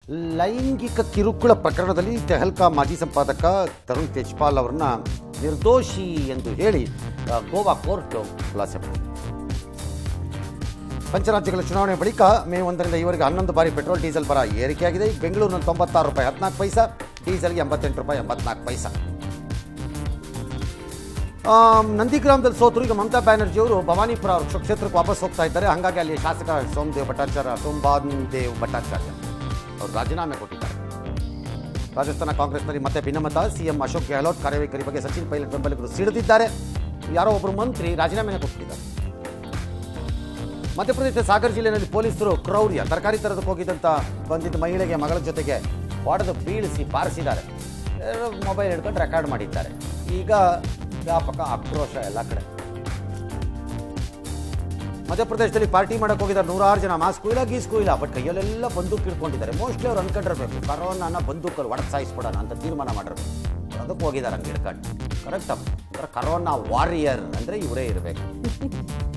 ಲೈಂಗಿಕ ಕಿರುಕುಳ ಪ್ರಕರಣದಲ್ಲಿ ತೆಹಲ್ಕಾ ಮಾಜಿ ಸಂಪಾದಕ ತರುಣ್ ತೇಜ್ಪಾಲ್ ಅವರನ್ನ ನಿರ್ದೋಷಿ ಎಂದು ಹೇಳಿ ಆ, ಗೋವಾ ಕೋರ್ಟ್ ಖುಲಾಸೆ ಮಾಡಿದೆ ಪಂಚರಾಜ್ಯಗಳ ಚುನಾವಣೆ ಬಳಿಕ ಮೇ ಒಂದರಿಂದ ಈವರೆಗೆ ಹನ್ನೊಂದು ಬಾರಿ ಪೆಟ್ರೋಲ್ ಡೀಸೆಲ್ ಬರ ಏರಿಕೆಯಾಗಿದೆ ಬೆಂಗಳೂರಿನಲ್ಲಿ ತೊಂಬತ್ತಾರು ರೂಪಾಯಿ ಹದಿನಾಲ್ಕು ಪೈಸಾ ಡೀಸೆಲ್ಗೆ ಎಂಬತ್ತೆಂಟು ರೂಪಾಯಿ ಎಂಬತ್ನಾಲ್ಕು ಪೈಸಾ ಆಮ್, ನಂದಿಗ್ರಾಮದಲ್ಲಿ ಸೋತರು ಈಗ ಮಮತಾ ಬ್ಯಾನರ್ಜಿ ಅವರು ಭವಾನಿಪುರ ಅವ್ರ ಕ್ಷೇತ್ರಕ್ಕೆ ವಾಪಸ್ ಹೋಗ್ತಾ ಇದ್ದಾರೆ ಹಾಗಾಗಿ ಅಲ್ಲಿ ಶಾಸಕ ಸೋಮದೇವ್ ಭಟ್ಟಾಚಾರ್ಯ ಸೋಮಬಾನ್ ದೇವ್ ಭಟ್ಟಾಚಾರ್ಯ ಅವರು ರಾಜೀನಾಮೆ ಕೊಟ್ಟಿದ್ದಾರೆ ರಾಜಸ್ಥಾನ ಕಾಂಗ್ರೆಸ್ನಲ್ಲಿ ಮತ್ತೆ ಭಿನ್ನಮತ ಸಿಎಂ ಅಶೋಕ್ ಗೆಹ್ಲೋಟ್ ಕಾರ್ಯವೈಖರಿ ಬಗ್ಗೆ ಸಚಿನ್ ಪೈಲಟ್ ಬೆಂಬಲಿಗರು ಸಿಡಿದಿದ್ದಾರೆ ಯಾರೋ ಒಬ್ಬರು ಮಂತ್ರಿ ರಾಜೀನಾಮೆನ ಕೊಟ್ಟಿದ್ದಾರೆ ಮಧ್ಯಪ್ರದೇಶ ಸಾಗರ್ ಜಿಲ್ಲೆಯಲ್ಲಿ ಪೊಲೀಸರು ಕ್ರೌರ್ಯ ತರಕಾರಿ ತರೋದಕ್ಕೆ ಹೋಗಿದ್ದಂಥ ಬಂದಿದ್ದ ಮಹಿಳೆಗೆ ಮಗಳ ಜೊತೆಗೆ ಹೊಡೆದು ಬೀಳಿಸಿ ಬಾರಿಸಿದ್ದಾರೆ ಮೊಬೈಲ್ ಹಿಡ್ಕೊಂಡು ರೆಕಾರ್ಡ್ ಮಾಡಿದ್ದಾರೆ ಈಗ ವ್ಯಾಪಕ ಆಕ್ರೋಶ ಎಲ್ಲ ಕಡೆ ಮಧ್ಯಪ್ರದೇಶದಲ್ಲಿ ಪಾರ್ಟಿ ಮಾಡಕ್ಕೆ ಹೋಗಿದ್ದಾರೆ ನೂರಾರು ಜನ ಮಾಸ್ಕು ಇಲ್ಲ ಗೀಸ್ಕು ಇಲ್ಲ ಬಟ್ ಕೈಯಲ್ಲೆಲ್ಲ ಬಂದೂಕ್ ಇಟ್ಕೊಂಡಿದ್ದಾರೆ ಮೋಸ್ಟ್ಲಿ ಅವ್ರು ಅನ್ಕೊಂಡಿರ್ಬೇಕು ಕರೋನಾನ ಬಂದೂಕಲ್ಲಿ ಒಡಕ್ ಸಾಯಿಸ್ಬಿಡೋಣ ಅಂತ ತೀರ್ಮಾನ ಮಾಡಿರ್ಬೇಕು ಅದಕ್ಕೆ ಹೋಗಿದ್ದಾರೆ ಹಂಗೆ ಹಿಡ್ಕೊಂಡು ಕರೆಕ್ಟ್ ಅಂದ್ರೆ ಕರೋನಾ ವಾರಿಯರ್ ಅಂದರೆ ಇವರೇ ಇರಬೇಕು